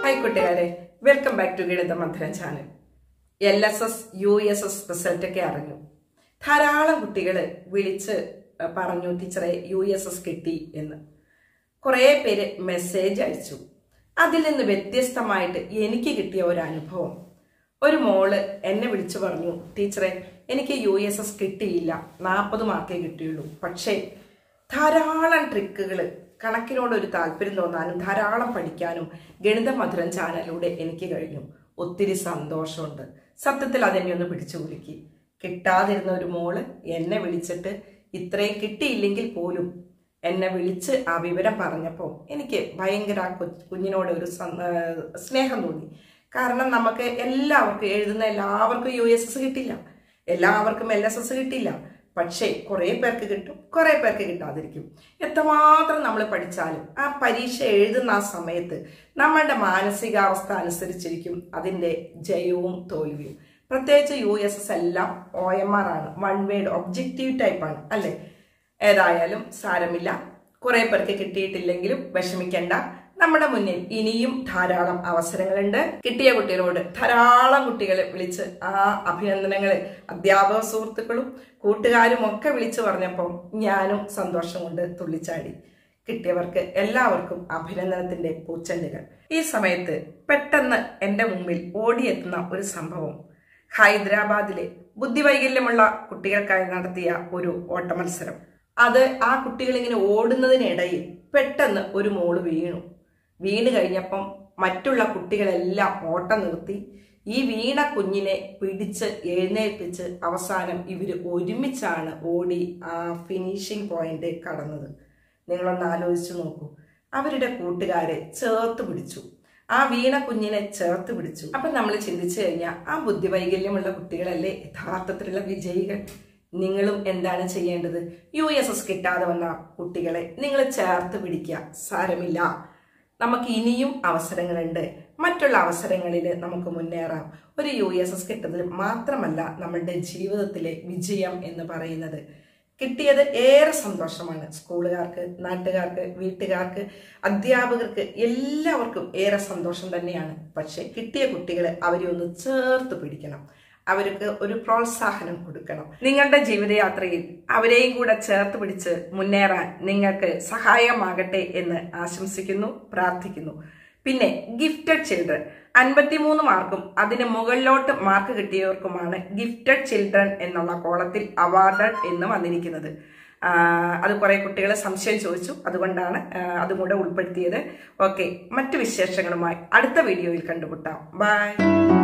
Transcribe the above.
hi കൂട്ടുകാരെ welcome back to Ganitha Madhuram channel L S S U S S റിസൾട്ടൊക്കെ അറിഞ്ഞു ധാരാളം കുട്ടികൾ വിളിച്ച് അഹ് പറഞ്ഞു ടീച്ചറെ യു എസ് എസ് കിട്ടി എന്ന് കുറേ പേര് മെസ്സേജ് അയച്ചു അതിൽ നിന്ന് വ്യത്യസ്തമായിട്ട് എനിക്ക് കിട്ടിയ ഒരു അനുഭവം ഒരു മോള് എന്നെ വിളിച്ചു പറഞ്ഞു ടീച്ചറെ എനിക്ക് യു എസ് എസ് കിട്ടിയില്ല നാൽപ്പത് മാർക്കേ കിട്ടിയുള്ളൂ പക്ഷേ ധാരാളം ട്രിക്കുകൾ കണക്കിനോട് ഒരു താല്പര്യം തോന്നാനും ധാരാളം പഠിക്കാനും ഗണിത മധുരം ചാനലിലൂടെ എനിക്ക് കഴിഞ്ഞു ഒത്തിരി സന്തോഷമുണ്ട് സത്യത്തിൽ അതെന്നെ ഒന്ന് പിടിച്ചു കുലുക്കി കിട്ടാതിരുന്ന ഒരു മോള് എന്നെ വിളിച്ചിട്ട് ഇത്രയും കിട്ടിയില്ലെങ്കിൽ പോലും എന്നെ വിളിച്ച് ആ വിവരം പറഞ്ഞപ്പോൾ എനിക്ക് ഭയങ്കര ആ കൊ- കുഞ്ഞിനോട് ഒരു സം- ആ, സ്നേഹം തോന്നി കാരണം നമുക്ക് എല്ലാവർക്കും എഴുതുന്ന എല്ലാവർക്കും യു എസ് എസ് കിട്ടില്ല എല്ലാവർക്കും എൽ എസ് എസ് കിട്ടില്ല പക്ഷേ കുറേ പേർക്ക് കിട്ടും കുറേ പേർക്ക് കിട്ടാതിരിക്കും എത്രമാത്രം നമ്മൾ പഠിച്ചാലും ആ പരീക്ഷ എഴുതുന്ന ആ സമയത്ത് നമ്മളുടെ മാനസികാവസ്ഥ അനുസരിച്ചിരിക്കും അതിൻ്റെ ജയവും തോൽവിയും പ്രത്യേകിച്ച് യു എസ് എസ് എല്ലാം ഒ എം ആർ ആണ് വൺ വേഡ് ഒബ്ജക്റ്റീവ് ടൈപ്പാണ് അല്ലേ ഏതായാലും സാരമില്ല കുറെ പേർക്ക് കിട്ടിയിട്ടില്ലെങ്കിലും വിഷമിക്കേണ്ട നമ്മുടെ മുന്നിൽ ഇനിയും ധാരാളം അവസരങ്ങളുണ്ട് കിട്ടിയ കുട്ടികളോട് ധാരാളം കുട്ടികളെ വിളിച്ച് ആ അഭിനന്ദനങ്ങളെ അധ്യാപക സുഹൃത്തുക്കളും കൂട്ടുകാരും ഒക്കെ വിളിച്ചു പറഞ്ഞപ്പോൾ ഞാനും സന്തോഷം കൊണ്ട് തുള്ളിച്ചാടി കിട്ടിയവർക്ക് എല്ലാവർക്കും അഭിനന്ദനത്തിന്റെ പൂച്ചെണ്ടുകൾ ഈ സമയത്ത് പെട്ടെന്ന് എൻ്റെ മുമ്പിൽ ഓടിയെത്തുന്ന ഒരു സംഭവം ഹൈദരാബാദിലെ ബുദ്ധിവൈകല്യമുള്ള കുട്ടികൾക്കായി നടത്തിയ ഒരു ഓട്ടമത്സരം അത് ആ കുട്ടികൾ ഇങ്ങനെ ഓടുന്നതിനിടയിൽ പെട്ടെന്ന് ഒരു മോള് വീണു വീണ് കഴിഞ്ഞപ്പം മറ്റുള്ള കുട്ടികളെല്ലാം ഓട്ടം നിർത്തി ഈ വീണ കുഞ്ഞിനെ പിടിച്ച് എഴുന്നേൽപ്പിച്ച് അവസാനം ഇവർ ഒരുമിച്ചാണ് ഓടി ആ ഫിനിഷിംഗ് പോയിന്റ് കടന്നത് നിങ്ങളൊന്ന് ആലോചിച്ച് നോക്കൂ അവരുടെ കൂട്ടുകാരെ ചേർത്ത് പിടിച്ചു ആ വീണ കുഞ്ഞിനെ ചേർത്ത് പിടിച്ചു അപ്പൊ നമ്മൾ ചിന്തിച്ചു കഴിഞ്ഞാൽ ആ ബുദ്ധിവൈകല്യമുള്ള കുട്ടികളല്ലേ യഥാർത്ഥത്തിലുള്ള വിജയികൾ നിങ്ങളും എന്താണ് ചെയ്യേണ്ടത് യു എസ് എസ് കിട്ടാതെ വന്ന കുട്ടികളെ നിങ്ങൾ ചേർത്ത് പിടിക്കുക സാരമില്ല നമുക്ക് ഇനിയും അവസരങ്ങളുണ്ട് മറ്റുള്ള അവസരങ്ങളിൽ നമുക്ക് മുന്നേറാം ഒരു യു എസ് എസ് കിട്ടുന്നത് മാത്രമല്ല നമ്മളുടെ ജീവിതത്തിലെ വിജയം എന്ന് പറയുന്നത് കിട്ടിയത് ഏറെ സന്തോഷമാണ് സ്കൂളുകാർക്ക് നാട്ടുകാർക്ക് വീട്ടുകാർക്ക് അധ്യാപകർക്ക് എല്ലാവർക്കും ഏറെ സന്തോഷം തന്നെയാണ് പക്ഷെ കിട്ടിയ കുട്ടികളെ അവരെ ഒന്ന് ചേർത്ത് പിടിക്കണം അവർക്ക് ഒരു പ്രോത്സാഹനം കൊടുക്കണം നിങ്ങളുടെ ജീവിതയാത്രയിൽ അവരെയും കൂടെ ചേർത്ത് പിടിച്ച് മുന്നേറാൻ നിങ്ങൾക്ക് സഹായമാകട്ടെ എന്ന് ആശംസിക്കുന്നു പ്രാർത്ഥിക്കുന്നു പിന്നെ ഗിഫ്റ്റഡ് ചിൽഡ്രൻ അൻപത്തിമൂന്ന് മാർക്കും അതിന് മുകളിലോട്ട് മാർക്ക് കിട്ടിയവർക്കുമാണ് ഗിഫ്റ്റഡ് ചിൽഡ്രൻ എന്നുള്ള കോളത്തിൽ അവാർഡഡ് എന്ന് വന്നിരിക്കുന്നത് ആ, അത് കുറെ കുട്ടികൾ സംശയം ചോദിച്ചു അതുകൊണ്ടാണ് ആ, അതും കൂടെ ഉൾപ്പെടുത്തിയത് ഓക്കെ മറ്റു വിശേഷങ്ങളുമായി അടുത്ത വീഡിയോയിൽ കണ്ടുമുട്ടാം ബൈ